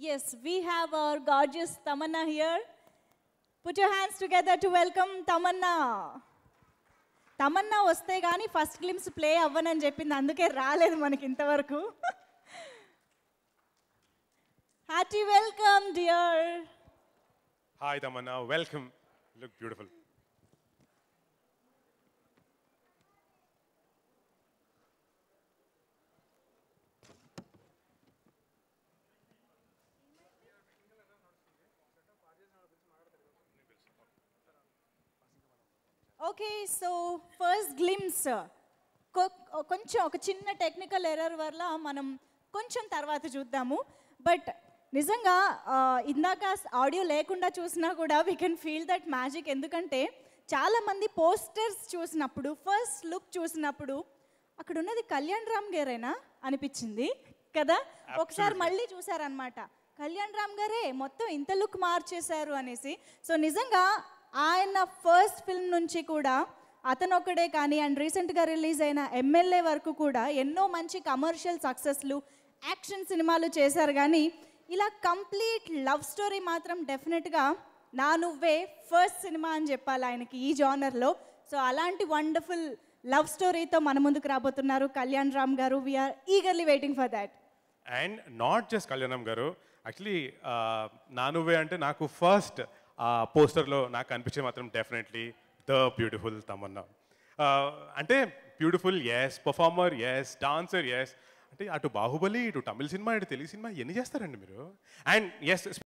Yes, we have our gorgeous Tamanna here. Put your hands together to welcome Tamanna. Tamannaah వస్తే కానీ first glimpse play అవ్వనని చెప్పింది అందుకే రాలేదు మనకి ఇంతవరకు happy welcome dear Hi, Tamanna. Welcome. Look beautiful. Okay so first glimpse కొంచెం ఒక చిన్న టెక్నికల్ ఎర్రర్ వల్ల మనం కొంచెం తర్వాత చూద్దాము బట్ నిజంగా ఆ, ఇందాక ఆడియో లేకుండా చూసినా కూడా we can feel that magic ఎందుకంటే చాలామంది పోస్టర్స్ చూసినప్పుడు ఫస్ట్ లుక్ చూసినప్పుడు అక్కడ ఉన్నది కళ్యాణ్ రామ్ గారేనా అనిపించింది కదా ఒకసారి మళ్ళీ చూసారనమాట కళ్యాణ్ రామ్ గారే మొత్తం ఇంత లుక్ మార్చేశారు అనేసి సో నిజంగా ఆయన ఫస్ట్ ఫిల్మ్ నుంచి కూడా అతను ఒక్కడే కానీ అండ్ రీసెంట్గా రిలీజ్ అయిన ఎమ్మెల్యే వరకు కూడా ఎన్నో మంచి కమర్షియల్ సక్సెస్లు యాక్షన్ సినిమాలు చేశారు కానీ ఇలా కంప్లీట్ లవ్ స్టోరీ మాత్రం డెఫినెట్గా నా నువ్వే ఫస్ట్ సినిమా అని చెప్పాలి ఆయనకి ఈ జానర్లో సో అలాంటి వండర్ఫుల్ లవ్ స్టోరీతో మన ముందుకు రాబోతున్నారు కళ్యాణ్ రామ్ గారు we're eagerly waiting for that and not just కళ్యాణం గారు యాక్చువల్లీ నా నువ్వే అంటే నాకు ఫస్ట్ పోస్టర్లో నాకు అనిపించే మాత్రం definitely the beautiful Tamannaah Uh, అంటే beautiful as performer as dancer as అంటే అటు బాహుబలి ఇటు తమిళ సినిమా ఇటు తెలుగు సినిమా ఎన్ని చేస్తారండి మీరు అండ్ ఎస్